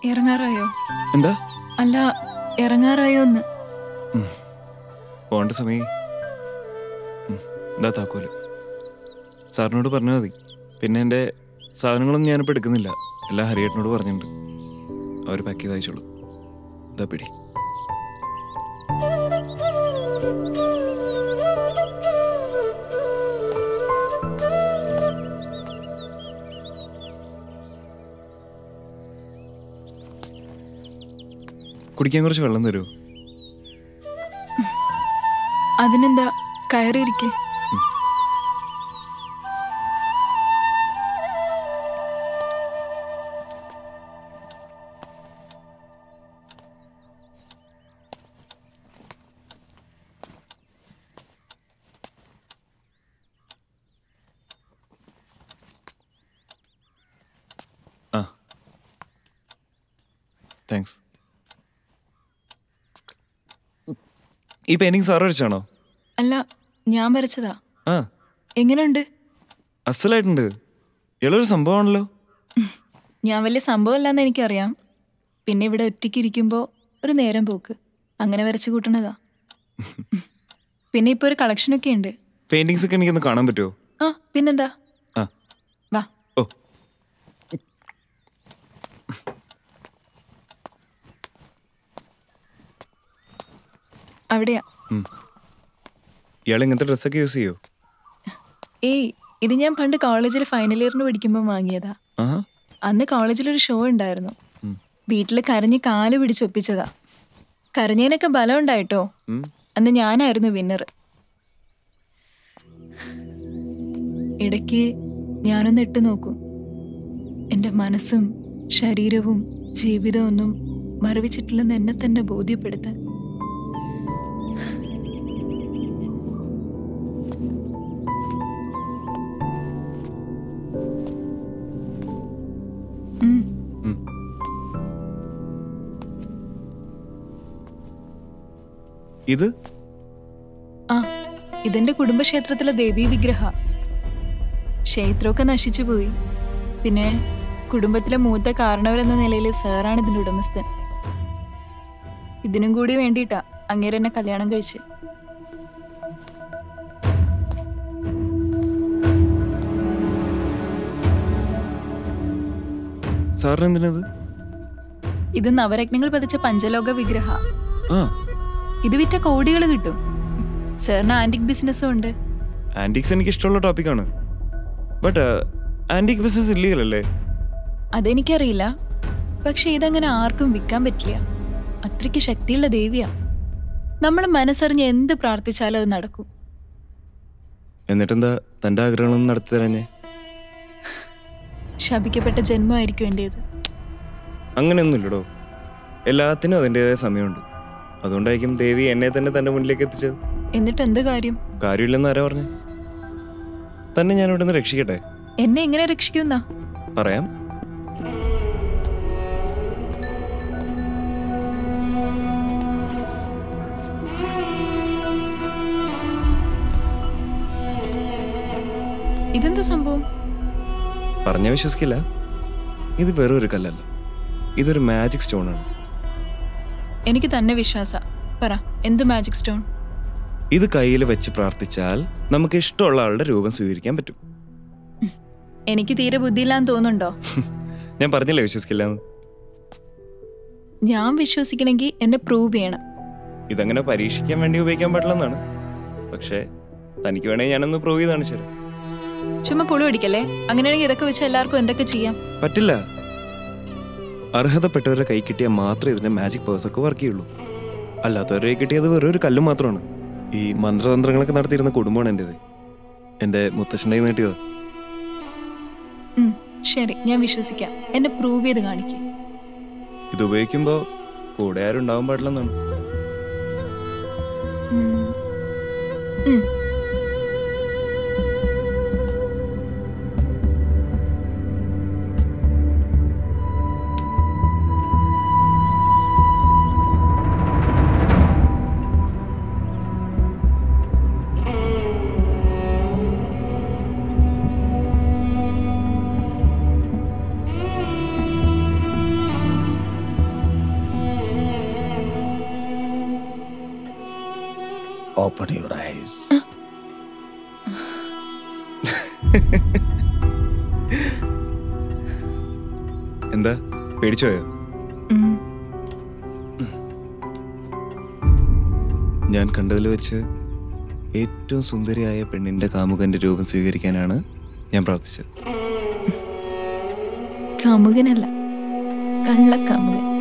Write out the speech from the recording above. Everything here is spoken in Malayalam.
ഇറങ്ങാറായോ എന്താ അല്ല ഇറങ്ങാറായോ എന്ന് പോകേണ്ട സമയം എന്താ താക്കോല് സാറിനോട് പറഞ്ഞാൽ മതി പിന്നെ എൻ്റെ സാധനങ്ങളൊന്നും ഞാനിപ്പോൾ എടുക്കുന്നില്ല എല്ലാം ഹരിയേട്ടനോട് പറഞ്ഞിട്ടുണ്ട് അവർ പാക്ക് ചെയ്ത് അയച്ചോളൂ ഇതാ പിടി കുടിക്കാൻ കുറച്ച് വെള്ളം തരുമോ അതിനെന്താ കയറിയിരിക്കെ ആ താങ്ക്സ് ഈ പെയിന്റിങ് സാറ് വരച്ചാണോ അല്ല ഞാൻ വരച്ചതാ ആ എങ്ങനെയുണ്ട് അസലായിട്ടുണ്ട് ഇളൊരു സംഭവമാണല്ലോ ഞാൻ വലിയ സംഭവമല്ലെന്ന് എനിക്കറിയാം പിന്നെ ഇവിടെ ഒറ്റയ്ക്ക് ഇരിക്കുമ്പോൾ ഒരു നേരം പോക്ക് അങ്ങനെ വരച്ചു കൂട്ടണതാ പിന്നെ ഇപ്പോൾ ഒരു കളക്ഷനൊക്കെ ഉണ്ട് പെയിന്റിങ്സ് ഒക്കെ എനിക്കൊന്ന് കാണാൻ പറ്റുമോ ആ പിന്നെന്താ ആ വാ ഓ അവിടെയാ ഇയാൾ ഇങ്ങനത്തെ ഡ്രസ്സൊക്കെ യൂസ് ചെയ്യോ ഏയ് ഇത് ഞാൻ പണ്ട് കോളേജിൽ ഫൈനൽ ഇയറിന് പഠിക്കുമ്പോൾ വാങ്ങിയതാ ആഹാ അന്ന് കോളേജിലൊരു ഷോ ഉണ്ടായിരുന്നു ഉം. വീട്ടിൽ കരഞ്ഞ് കാല് പിടിച്ചൊപ്പിച്ചതാ കരഞ്ഞതിനൊക്കെ ബലം ഉണ്ടായിട്ടോ ഉം. അന്ന് ഞാനായിരുന്നു വിന്നർ ഇടയ്ക്ക് ഞാനൊന്ന് ഇട്ട് നോക്കും എൻ്റെ മനസ്സും ശരീരവും ജീവിതവും ഒന്നും മറവിച്ചിട്ടില്ലെന്ന് എന്നെ തന്നെ ബോധ്യപ്പെടുത്താൻ ഉം. ഉം. ഇത് ആ ഇതെന്റെ കുടുംബക്ഷേത്രത്തിലെ ദേവീ വിഗ്രഹ ക്ഷേത്രമൊക്കെ നശിച്ചുപോയി പിന്നെ കുടുംബത്തിലെ മൂത്ത കാരണവരെന്ന നിലയിൽ സാറാണ് ഇതിന്റെ ഉടമസ്ഥൻ ഇതിനും കൂടി വേണ്ടിയിട്ടാ അങ്ങേരെ എന്നെ കല്യാണം കഴിച്ച് സാറിന് എന്തിനത് ഇത് നവരത്നങ്ങൾ പതിച്ച പഞ്ചലോക വിഗ്രഹ ആ ഇത് വിറ്റ കോടികൾ കിട്ടും സാറിന് ആന്റിക് ബിസിനസ്സും ഉണ്ട് ആൻറ്റിക്സ് എനിക്ക് ഇഷ്ടമുള്ള ടോപ്പിക്കാണ് ബട്ട് ആൻറ്റിക് ബിസിനസ് ഇല്ലീഗൽ അല്ലേ അതെനിക്കറിയില്ല പക്ഷെ ഇതങ്ങനെ ആർക്കും വിൽക്കാൻ പറ്റില്ല അത്രയ്ക്ക് ശക്തിയുള്ള ദേവിയാ നമ്മൾ മനസ്സറിഞ്ഞ് എന്ത് പ്രാർത്ഥിച്ചാലും അത് നടക്കും എന്നിട്ടെന്താ തൻ്റെ ആഗ്രഹങ്ങളൊന്നും നടത്തി തരാഞ്ഞേ ശപിക്കപ്പെട്ട ജന്മമായിരിക്കും എൻ്റേത് അങ്ങനെയൊന്നുമില്ലടോ എല്ലാത്തിനും അതിൻ്റെതായ സമയമുണ്ട് അതുകൊണ്ടായിരിക്കും ദേവി എന്നെ തന്നെ തൻ്റെ മുന്നിലേക്ക് എത്തിച്ചത് എന്നിട്ട് എന്ത് കാര്യം കാര്യമില്ലെന്ന് ആരാ പറഞ്ഞു തന്നെ ഞാൻ ഇവിടെ നിന്ന് രക്ഷിക്കട്ടെ എന്നെ എങ്ങനെ രക്ഷിക്കുന്നാ പറയാം ഇതെന്താ സംഭവം പറഞ്ഞ വിശ്വസിക്കില്ല ഇത് വെറും ഒരു കല്ലല്ല ഇതൊരു മാജിക് സ്റ്റോണാണ് എനിക്ക് തന്നെ വിശ്വാസ പറ എന്ത് മാജിക് സ്റ്റോൺ ഇത് കയ്യിൽ വെച്ച് പ്രാർത്ഥിച്ചാൽ നമുക്ക് ഇഷ്ടമുള്ള ആളുടെ രൂപം സ്വീകരിക്കാൻ പറ്റും എനിക്ക് തീരെ ബുദ്ധിയില്ലാന്ന് തോന്നുന്നുണ്ടോ ഞാൻ പറഞ്ഞില്ലേ വിശ്വസിക്കില്ല എന്ന് ഞാൻ വിശ്വസിക്കണമെങ്കിൽ എന്നെ പ്രൂവ് ചെയ്യണം ഇതങ്ങനെ പരീക്ഷിക്കാൻ വേണ്ടി ഉപയോഗിക്കാൻ പാടില്ലെന്നാണ് പക്ഷേ തനിക്ക് വേണേ ഞാനൊന്ന് പ്രൂവ് ചെയ്താണ് ശരി ചുമ്മാ പുളു അടിക്കല്ലേ അങ്ങനെയാണെങ്കിൽ ഇതൊക്കെ വെച്ച് എല്ലാവർക്കും എന്തൊക്കെ ചെയ്യാം പറ്റില്ല അർഹതപ്പെട്ടവരുടെ കൈ കിട്ടിയാൽ മാത്രമേ ഇതിന്റെ മാജിക് പവേഴ്സ് ഒക്കെ വർക്ക് ചെയ്യുള്ളൂ അല്ലാത്തവരുടെ കൈ കിട്ടിയത് വെറും ഒരു കല്ല് മാത്രമാണ് ഈ മന്ത്രതന്ത്രങ്ങളൊക്കെ നടത്തിയിരുന്ന കുടുംബമാണ് എൻ്റെത് എൻ്റെ മുത്തശ്ശൻ്റെ കയ്യിൽ നീട്ടിയത് ഉം, ശരി ഞാൻ വിശ്വസിക്കാം എന്നെ പ്രൂവ് ചെയ്ത് കാണിക്കും ഇത് ഉപയോഗിക്കുമ്പോൾ കൂടെ ആരും ഉണ്ടാവാൻ പാടില്ലെന്നാണ് Open your eyes. എന്താ പേടിച്ചോയോ ഉം. ഞാൻ കണ്ടതിൽ വെച്ച് ഏറ്റവും സുന്ദരിയായ പെണ്ണിന്റെ കാമുകന്റെ രൂപം സ്വീകരിക്കാനാണ് ഞാൻ പ്രാർത്ഥിച്ചത് കാമുകനല്ല കള്ളക്കാമുകൻ